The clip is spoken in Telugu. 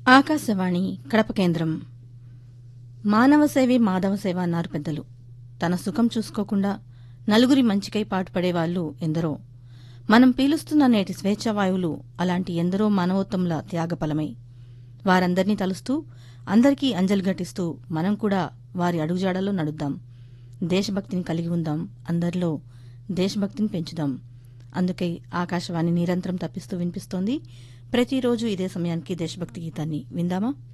ఆకాశవాణి కడప కేంద్రం మానవ సేవే మాధవ సేవ అన్నారు పెద్దలు తన సుఖం చూసుకోకుండా నలుగురి మంచికై పాటుపడేవాళ్లు ఎందరో మనం పీలుస్తున్న నేటి స్వేచ్ఛావాయువులు అలాంటి ఎందరో మానవోత్తముల త్యాగఫలమై వారందర్నీ తలుస్తూ అందరికీ అంజలి ఘటిస్తూ మనం కూడా వారి అడుగుజాడలో నడుద్దాం దేశభక్తిని కలిగి ఉందాం అందరిలో దేశభక్తిని పెంచుదాం అందుకే ఆకాశవాణి నిరంతరం తప్పిస్తూ వినిపిస్తోంది ప్రతిరోజు ఇదే సమయానికి దేశభక్తి గీతాన్ని విందామా